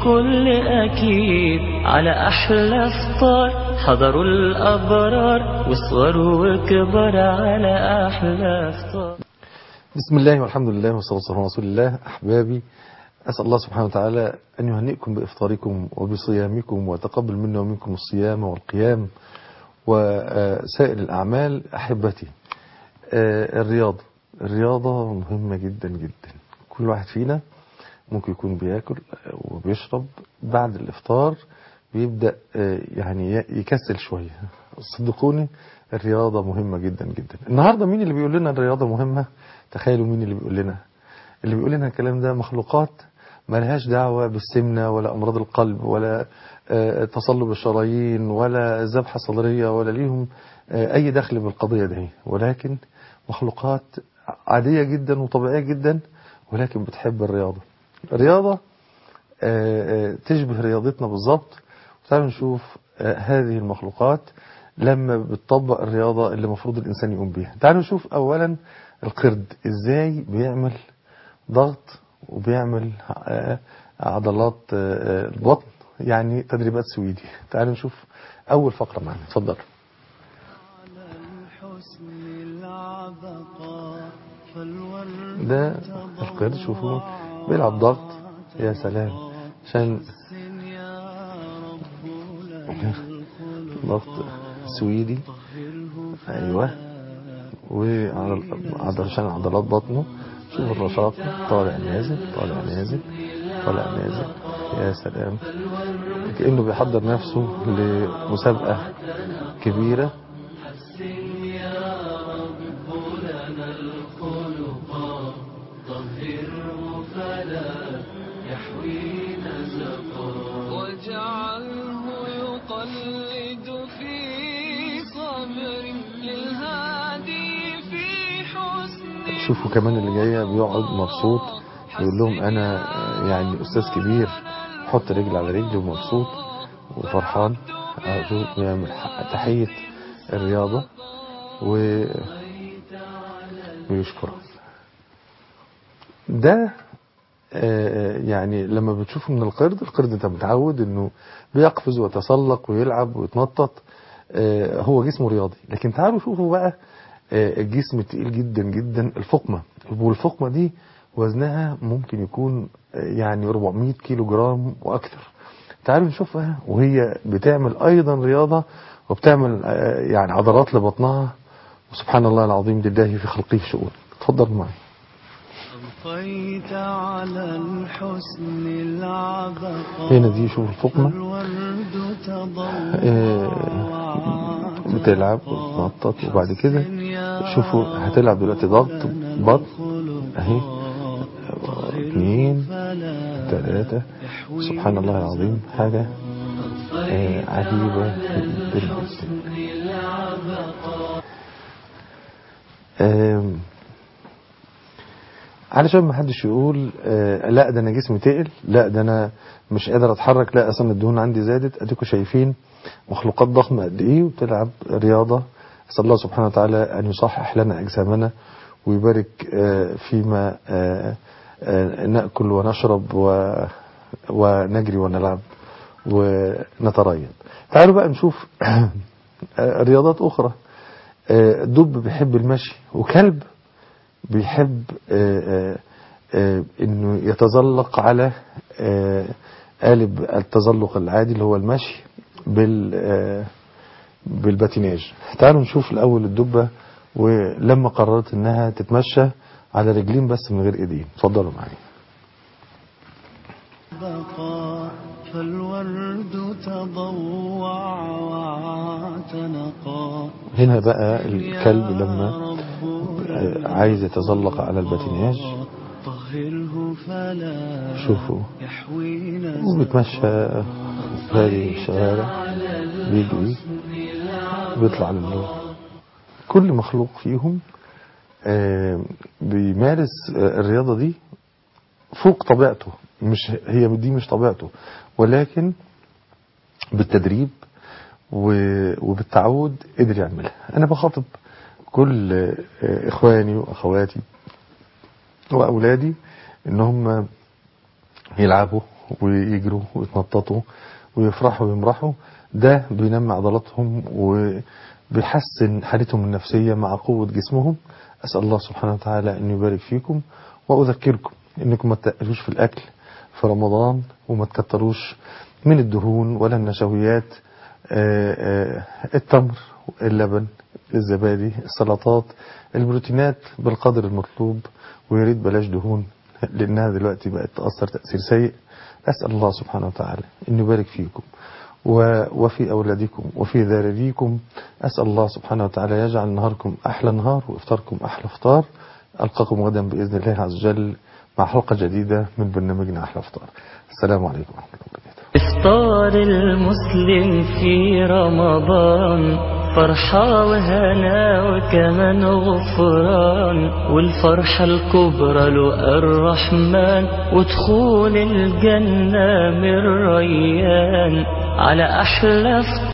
الكل أكيد على أحلى فطار حضروا الأبرار وصغروا وكبر على أحلى فطار بسم الله والحمد لله والصلاة والسلام على رسول الله أحبابي أسأل الله سبحانه وتعالى أن يهنئكم بإفطاركم وبصيامكم وتقبل منا ومنكم الصيام والقيام وسائر الأعمال أحبتي الرياضة الرياضة مهمة جدا جدا كل واحد فينا ممكن يكون بياكل وبيشرب بعد الإفطار بيبدأ يعني يكسل شوية صدقوني الرياضة مهمة جدا جدا النهاردة مين اللي بيقول لنا الرياضة مهمة تخيلوا مين اللي بيقول لنا اللي بيقول لنا الكلام ده مخلوقات ما لهاش دعوة بالسمنة ولا أمراض القلب ولا تصلب الشرايين ولا ذبحة صدرية ولا ليهم أي دخل بالقضية دي ولكن مخلوقات عادية جدا وطبيعية جدا ولكن بتحب الرياضة الرياضة تشبه رياضتنا بالظبط تعالوا نشوف هذه المخلوقات لما بتطبق الرياضة اللي المفروض الإنسان يقوم بيها تعالوا نشوف أولا القرد إزاي بيعمل ضغط وبيعمل عضلات البطن يعني تدريبات سويدي تعالوا نشوف أول فقرة معنا اتفضل ده القرد شوفوا بيلعب ضغط يا سلام عشان ضغط سويدي ايوه وعشان عضلات بطنه شوف الرشاق طالع نازل طالع نازل طالع نازل يا سلام كأنه بيحضر نفسه لمسابقة كبيرة واجعله يقلد في صبر للهادي في حسن شوفوا كمان اللي جايه بيقعد مبسوط يقول لهم انا يعني استاذ كبير حط رجل على رجل ومبسوط وفرحان شوف بيعمل تحيه الرياضه و ويشكره ده يعني لما بتشوفه من القرد القرد انت متعود انه بيقفز ويتسلق ويلعب ويتنطط هو جسمه رياضي لكن تعالوا شوفوا بقى الجسم التقيل جدا جدا الفقمة والفقمة دي وزنها ممكن يكون يعني 400 كيلو جرام واكثر تعالوا نشوفها وهي بتعمل ايضا رياضة وبتعمل يعني عضلات لبطنها وسبحان الله العظيم لله في خلقه شؤون اتفضل معي أضفيت على الحسن العبقى هنا دي شوف الفقمة الورد آه، تضوع بتلعب وتنطط وبعد كده شوفوا هتلعب دلوقتي ضغط بطن اهي اثنين ثلاثة سبحان الله العظيم حاجة آه، عجيبة جدا جدا آم، علشان ما حدش يقول آه، لا ده انا جسمي تقل لا ده انا مش قادر اتحرك لا اصلا الدهون عندي زادت اديكم شايفين مخلوقات ضخمه قد ايه وبتلعب رياضه اسال الله سبحانه وتعالى ان يصحح لنا اجسامنا ويبارك آه، فيما آه، آه، ناكل ونشرب و ونجري ونلعب ونتريض تعالوا بقى نشوف رياضات اخرى آه، دب بيحب المشي وكلب بيحب آه، آه، آه، انه يتزلق على آه، قالب التزلق العادي اللي هو المشي بال آه، بالباتيناج تعالوا نشوف الاول الدبه ولما قررت انها تتمشى على رجلين بس من غير ايدين اتفضلوا معايا بقى فالورد تضوع واعتنقا هنا بقى الكلب لما آه، عايز يتزلق على الباتيناج طهره فلا شوفوا يحوينا وبيتمشى في هذه الشوارع بيجري بيطلع للنور كل مخلوق فيهم آه، بيمارس آه، الرياضة دي فوق طبيعته مش هي دي مش طبيعته ولكن بالتدريب و- وبالتعود قدر يعملها انا بخاطب كل آه، اخواني واخواتي واولادي ان هم يلعبوا ويجروا ويتنططوا ويفرحوا ويمرحوا ده بينمي عضلاتهم وبيحسن حالتهم النفسية مع قوة جسمهم أسأل الله سبحانه وتعالى أن يبارك فيكم وأذكركم أنكم ما تقلوش في الأكل في رمضان وما تكتروش من الدهون ولا النشويات آه، آه، التمر اللبن الزبادي السلطات البروتينات بالقدر المطلوب ويا ريت بلاش دهون لأنها دلوقتي بقت تأثر تأثير سيء أسأل الله سبحانه وتعالى أن يبارك فيكم و- وفي أولادكم وفي ذراريكم أسأل الله سبحانه وتعالى يجعل نهاركم أحلى نهار وإفطاركم أحلى إفطار ألقاكم غدا بإذن الله عز وجل مع حلقة جديدة من برنامجنا أحلى إفطار السلام عليكم ورحمة الله وبركاته إفطار المسلم في رمضان فرحة وهنا وكمان غفران والفرحة الكبرى له الرحمن ودخول الجنة من ريان على أحلى فطار